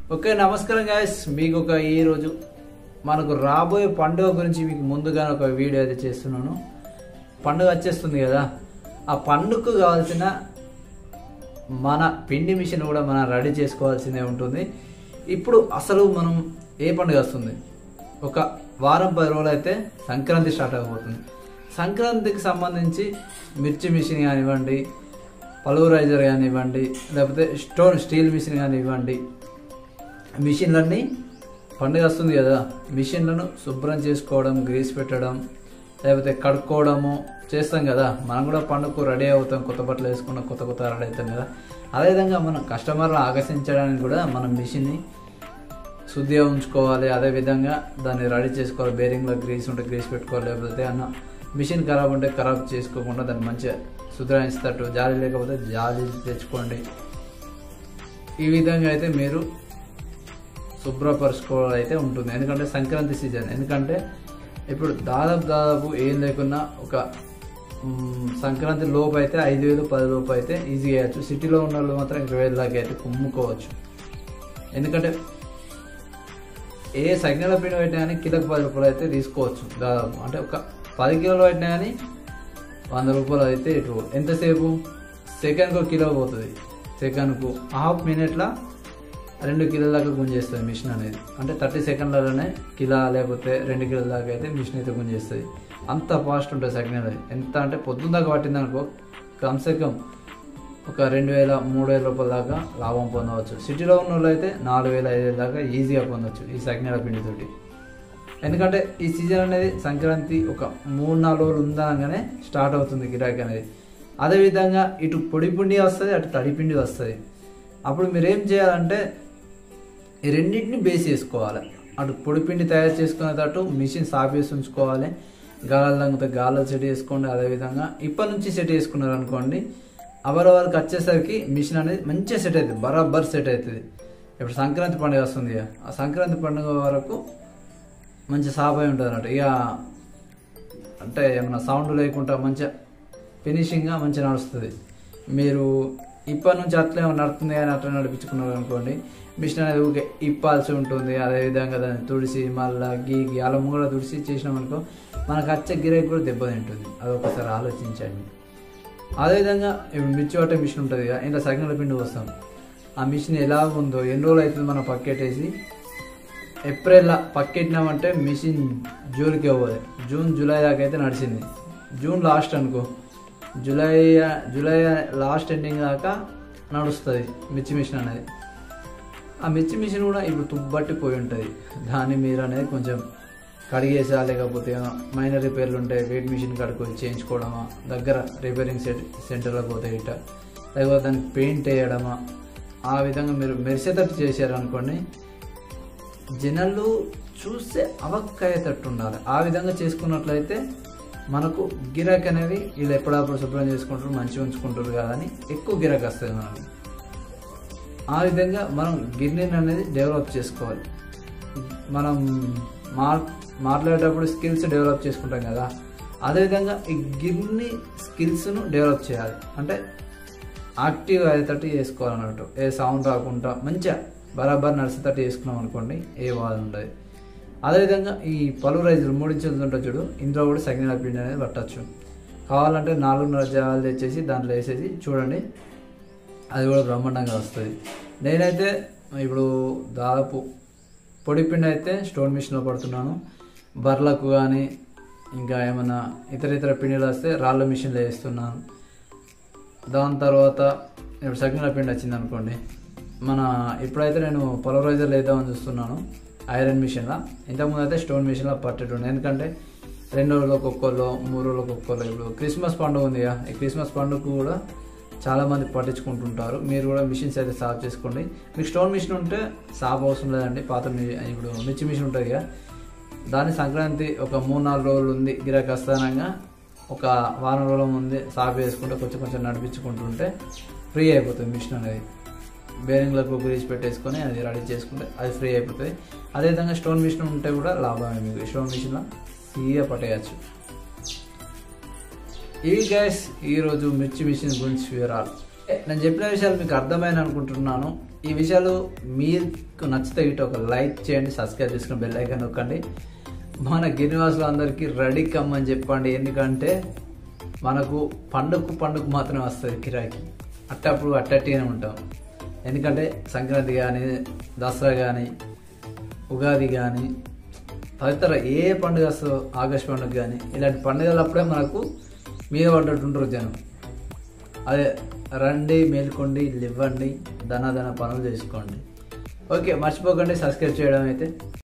Okay నమస్కారం guys మీకు ఒక ఈ రోజు మనకు రాబోయే పండుగ గురించి మీకు ముందుగానే ఒక వీడియో అయితే చేస్తున్నాను పండుగ వచ్చేస్తుంది కదా ఆ పండుగకు కావాల్సిన మన పిండి మిషన్ కూడా మనం రెడీ చేసుకోవాల్సిందే ఉంటుంది ఇప్పుడు అసలు మనం ఏ పండుగ వస్తుంది ఒక వారం పది రోజులు అయితే సంక్రాంతి స్టార్ట్ అయిపోతుంది సంక్రాంతికి సంబంధించి మిర్చి మిషన్ కానివ్వండి పలువరైజర్ కానివ్వండి లేకపోతే స్టోన్ స్టీల్ మిషన్ కానివ్వండి మిషన్లన్నీ పండుగ వస్తుంది కదా మిషన్లను శుభ్రం చేసుకోవడం గ్రీస్ పెట్టడం లేకపోతే కడుక్కోవడము చేస్తాం కదా మనం కూడా పండుగకు రెడీ అవుతాం కొత్త బట్టలు వేసుకున్న కొత్త కొత్త రెడీ అవుతాం కదా అదేవిధంగా మనం కస్టమర్లు ఆకర్షించడానికి కూడా మనం మిషన్ని శుద్ధిగా ఉంచుకోవాలి అదేవిధంగా దాన్ని రెడీ చేసుకోవాలి బేరింగ్లో గ్రీస్ ఉంటే గ్రీస్ పెట్టుకోవాలి లేకపోతే అన్న మిషన్ ఖరాబ్ ఉంటే ఖరాబ్ చేసుకోకుండా దాన్ని మంచిగా శుద్ధించేటట్టు జాలి లేకపోతే జాలి తెచ్చుకోండి ఈ విధంగా అయితే మీరు శుభ్రపరచుకోవాలి అయితే ఉంటుంది ఎందుకంటే సంక్రాంతి సీజన్ ఎందుకంటే ఇప్పుడు దాదాపు దాదాపు ఏం లేకున్నా ఒక మ్, సంక్రాంతి లోపు అయితే ఐదు వేలు పది లోపు అయితే ఈజీగా వేయచ్చు సిటీలో ఉన్న వాళ్ళు మాత్రం ఇరవై వేల దాకా అయితే కుమ్ముకోవచ్చు ఎందుకంటే ఏ సైకిల్ పిండి పెట్టినా కానీ కిలోకి పది రూపాయలు అయితే తీసుకోవచ్చు దాదాపు అంటే ఒక పది కిలోలు పెట్టినా కానీ వంద రూపాయలు అయితే ఇటు ఎంతసేపు సెకండ్కు కిలో పోతుంది సెకండ్కు హాఫ్ మినిట్లో రెండు కిలోల దాకా గుంజేస్తుంది మిషన్ అనేది అంటే థర్టీ సెకండ్లలోనే కిలో లేకపోతే రెండు కిలోల దాకా అయితే మిషన్ అయితే గుంజేస్తుంది అంత ఫాస్ట్ ఉంటుంది సెకండ్ అనేది ఎంత అంటే పొద్దున్న దాకా పట్టింది అనుకో కమ్సే కమ్ ఒక రెండు వేల మూడు వేల రూపాయల దాకా లాభం పొందవచ్చు సిటీలో ఉన్న వాళ్ళు అయితే నాలుగు వేల ఐదు వేల దాకా ఈజీగా పొందవచ్చు ఈ సకినాల పిండితోటి ఎందుకంటే ఈ సీజన్ అనేది సంక్రాంతి ఒక మూడు నాలుగు రోజులు ఉందనగానే స్టార్ట్ అవుతుంది గిరాకీ అనేది అదేవిధంగా ఇటు పొడి పిండి వస్తుంది అటు తడి పిండి వస్తుంది అప్పుడు మీరు ఏం చేయాలంటే ఈ రెండింటిని బేస్ చేసుకోవాలి అటు పొడి పిండి తయారు చేసుకునేటట్టు మిషన్ సాఫ్ చేసి ఉంచుకోవాలి గాలాలు తగ్గితే గాలాలు సెట్ చేసుకోండి అదేవిధంగా ఇప్పటి నుంచి సెట్ చేసుకున్నారు అనుకోండి అవరవరకు వచ్చేసరికి మిషన్ అనేది మంచిగా సెట్ అవుతుంది బరాబర్ సెట్ అవుతుంది ఇప్పుడు సంక్రాంతి పండుగ వస్తుంది ఇక. ఆ సంక్రాంతి పండుగ వరకు మంచి సాఫ్ అయి ఉంటుంది అన్నట్టు ఇక అంటే ఏమైనా సౌండ్ లేకుండా మంచిగా ఫినిషింగ్గా మంచిగా నడుస్తుంది మీరు ఇప్పటి నుంచి అట్లే నడుస్తుంది కానీ అట్లా నడిపించుకున్నారు అనుకోండి మిషన్ అనేది ఊకే ఇప్పాల్సి ఉంటుంది అదేవిధంగా దాన్ని తుడిసి మళ్ళీ గీగి అలా కూడా తుడిసి చేసినాం అనుకో మనకు వచ్చే గిరాకీ కూడా దెబ్బతింటుంది అది ఒకసారి ఆలోచించండి అదేవిధంగా ఇప్పుడు మిర్చి పట్టే మిషన్ ఉంటుంది కదా ఇంట్లో సగంల పిండి వస్తాం ఆ మిషన్ ఎలా ఉందో ఎన్ని రోజులు అవుతుంది మనం పక్కెట్టేసి ఏప్రిల్లో పక్కెట్టినామంటే మిషన్ జూన్కి అవ్వదు జూన్ జూలై దాకా అయితే నడిచింది జూన్ లాస్ట్ అనుకో జూలై జూలై లాస్ట్ ఎండింగ్ దాకా నడుస్తుంది మిర్చి మిషన్ అనేది ఆ మిర్చి మిషన్ కూడా ఇప్పుడు తుబ్బట్టి పోయి ఉంటుంది దాన్ని మీరు అనేది కొంచెం కడిగేసా లేకపోతే మైనర్ రిపేర్లు ఉంటాయి వెయిట్ మిషన్ కడుక్కొని చేయించుకోవడమా దగ్గర రిపేరింగ్ సెట్ సెంటర్లోకి పోతే ఇట్ట లేకపోతే దానికి పెయింట్ వేయడమా ఆ విధంగా మీరు మెరిసేటట్టు చేశారనుకోండి జనాలు చూస్తే అవక్కయ్యేటట్టు ఉండాలి ఆ విధంగా చేసుకున్నట్లయితే మనకు గిరాకీ అనేది వీళ్ళు ఎప్పుడప్పుడు శుభ్రం చేసుకుంటారు మంచిగా ఉంచుకుంటారు కాదని ఎక్కువ గిరాకీ వస్తుంది మనకు ఆ విధంగా మనం గిర్నీని అనేది డెవలప్ చేసుకోవాలి మనం మా మాట్లాడేటప్పుడు స్కిల్స్ డెవలప్ చేసుకుంటాం కదా అదేవిధంగా ఈ గిర్ని స్కిల్స్ను డెవలప్ చేయాలి అంటే యాక్టివ్ అయ్యేటట్టు చేసుకోవాలన్నట్టు ఏ సౌండ్ రాకుండా మంచిగా బరాబర్ నడిచేటట్టు చేసుకున్నాం అనుకోండి ఏ బాధ ఉండదు అదేవిధంగా ఈ పలు రైజులు మూడించులు ఉంటుంది చూడు ఇందులో కూడా సగిన పిండి అనేది పట్టచ్చు కావాలంటే నాలుగున్నర జాలు తెచ్చేసి దాంట్లో వేసేసి చూడండి అది కూడా బ్రహ్మాండంగా వస్తుంది నేనైతే ఇప్పుడు దాదాపు పొడి పిండి అయితే స్టోన్ మిషన్లో పడుతున్నాను బర్లకు కానీ ఇంకా ఏమైనా ఇతర ఇతర పిండిలు వస్తే రాళ్ళ మిషన్లో వేస్తున్నాను దాని తర్వాత ఇప్పుడు సగ్నల పిండి వచ్చింది అనుకోండి మన ఇప్పుడైతే నేను పొలరైజర్ వేద్దామని చూస్తున్నాను ఐరన్ మిషన్లో ఇంతకుముందు అయితే స్టోన్ మిషన్లో పట్టేటుండే ఎందుకంటే రెండు రోజులకు ఒక్కళ్ళు మూడు రోజులకు ఒక్కళ్ళు ఇప్పుడు క్రిస్మస్ పండుగ ఉంది కదా ఈ క్రిస్మస్ పండుగ కూడా చాలా మంది పట్టించుకుంటుంటారు మీరు కూడా మిషన్స్ అయితే సాఫ్ చేసుకోండి మీకు స్టోన్ మిషన్ ఉంటే సాఫ్ అవసరం లేదండి పాత మీ- ఇప్పుడు మిర్చి మిషన్ ఉంటుంది కదా దాని సంక్రాంతి ఒక మూడు నాలుగు రోజులు ఉంది గిరాకీ వస్తానంగా ఒక వారం రోజుల ముందే సాఫ్ చేసుకుంటే కొంచెం కొంచెం నడిపించుకుంటుంటే ఫ్రీ అయిపోతుంది మిషన్ అనేది బేరింగ్లకు గ్రీస్ పెట్టేసుకొని అది రెడీ చేసుకుంటే అది ఫ్రీ అయిపోతుంది అదేవిధంగా స్టోన్ మిషన్ ఉంటే కూడా లాభమే మీకు స్టోన్ మిషన్లో ఫ్రీగా పట్టేయచ్చు ఇవి గైస్ ఈరోజు మిర్చి మిషన్ గురించి వివరాలు నేను చెప్పిన విషయాలు మీకు అర్థమైన అనుకుంటున్నాను ఈ విషయాలు మీకు నచ్చితే ఇటు ఒక లైక్ చేయండి సబ్స్క్రైబ్ చేసుకుని బెల్ ఐకాన్ నొక్కండి మన గిరివాసులు అందరికీ రెడీ కమ్మని చెప్పండి ఎందుకంటే మనకు పండుగకు పండుగ మాత్రమే వస్తుంది కిరాకి అట్టప్పుడు అట్టట్టిగానే ఉంటాం ఎందుకంటే సంక్రాంతి కానీ దసరా కానీ ఉగాది కానీ తదితర ఏ పండుగ వస్తుందో ఆగస్ట్ పండుగ కానీ ఇలాంటి పండుగలప్పుడే మనకు మీద పడ్డట్టు ఉంటారు జనం అదే రండి మేల్కోండి ఇవ్వండి ధన ధన పనులు చేసుకోండి ఓకే మర్చిపోకండి సబ్స్క్రైబ్ చేయడం అయితే